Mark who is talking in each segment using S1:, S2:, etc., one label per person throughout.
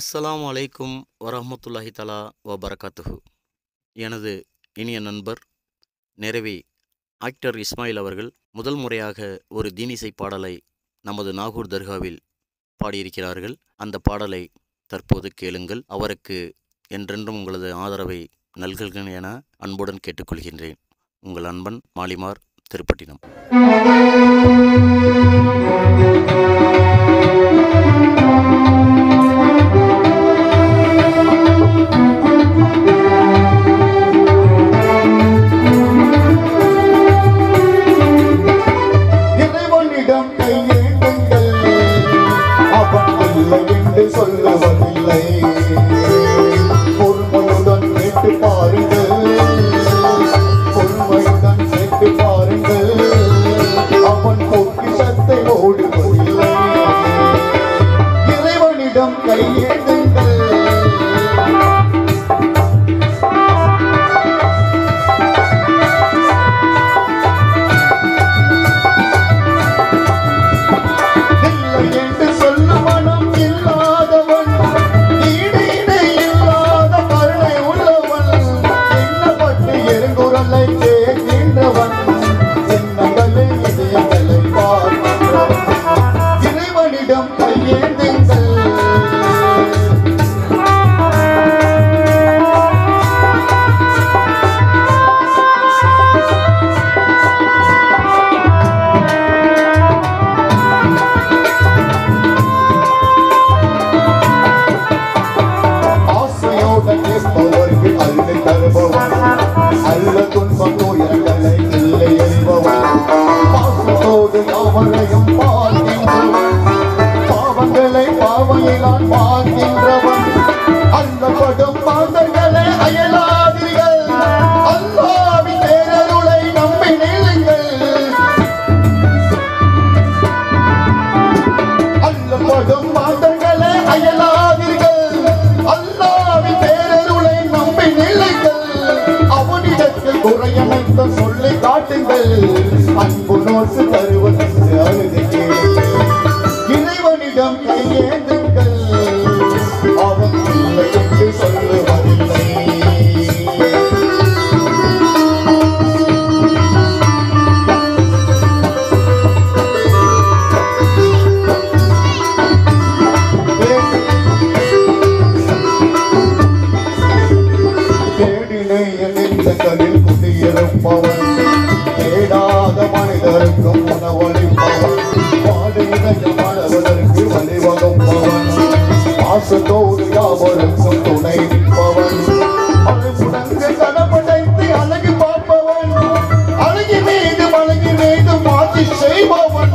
S1: அஸ்ஸலாமு அலைக்கும் வரஹ்மத்துல்லாஹி தலா வபரகாத்துஹு எனது இனிய நண்பர் நிறைவி ஆக்டர் இஸ்மாயில் அவர்கள் முதல் முறையாக ஒரு தீனிசை பாடலை நமது நாகூர் தர்காவில் பாடியிருக்கிறார்கள் அந்த பாடலை தற்போது கேளுங்கள் அவருக்கு என்றென்றும் உங்களது ஆதரவை நல்குங்கள் என அன்புடன் கேட்டுக்கொள்கின்றேன் உங்கள் அன்பன் மாலிமார் திருப்பட்டினம்
S2: இறைவனிடம் கையேந்துங்கள் அவன் இல்லை என்று சொல்லுவதில்லை பொறுமையுடன் கேட்டு பாருங்கள் பொறுமையுடன் கேட்டு பாருங்கள் அவன் பொக்கிஷத்தை ஓடுவதில்லை இறைவனிடம் கையேந்துங்கள் இல்லை என்று சொல்லும் மனம் இல்லாதவன் ஈடு இணை இல்லாத கருணை உள்ளவன் எண்ணப்பட்டு எருங்குரலை கேட்கின்றவன் எண்ணங்களை இதயங்களை பார்க்கின்றவன் இறைவனிடம் கையேந்துங்கள் ஆசையோட கேட்பவர்கள் அள்ளி தருபவன் அல்ல துன்பம் துயரங்களை இல்லை எறிபவன் பாசத்தோடு யாவரையும் பார்க்கின்றவன் பாவங்களை பாவையிலான் பார்க்கின்றவன் அல்லப்படும் மாந்தர்களை அயலாதீர்கள் அல்லாவின் பேரருளை நம்பி நில்லுங்கள் அல்லப்படும் மாந்தர்களே அயலாதீர்கள் அல்லாவின் பேரருளை நம்பி நில்லுங்கள் அவனிடத்தில் குறையமைத்த சொல்லி காட்டுங்கள் அன்பு நோக்கு தருவதற்கு அழுது கேளுங்கள் இறைவனிடம் கையேந்துங்கள் அவன் இல்லை என்று சொல்லுவதில்லை தேடினை எண்ணில் குடியிருப்பவன் தேடாத மனிதருக்கும் உணவளிப்பவன் பாடு இதயமானவதற்கு வழிவகுப்பவன் பாசத்தோடு யாவருக்கும் துணை நிற்பவன் அழுகுடங்கு கடப்படைத்து அழகு பார்ப்பவன் அழகி மீது அழகி மீது மாற்றி செய்பவன்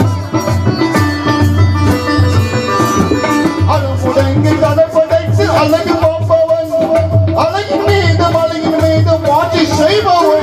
S2: அழுகுடங்கு கடப்படைத்து அழகு பார்ப்பவன் அழகின் மீது மலையின் மீது மாற்றி செய்பவன்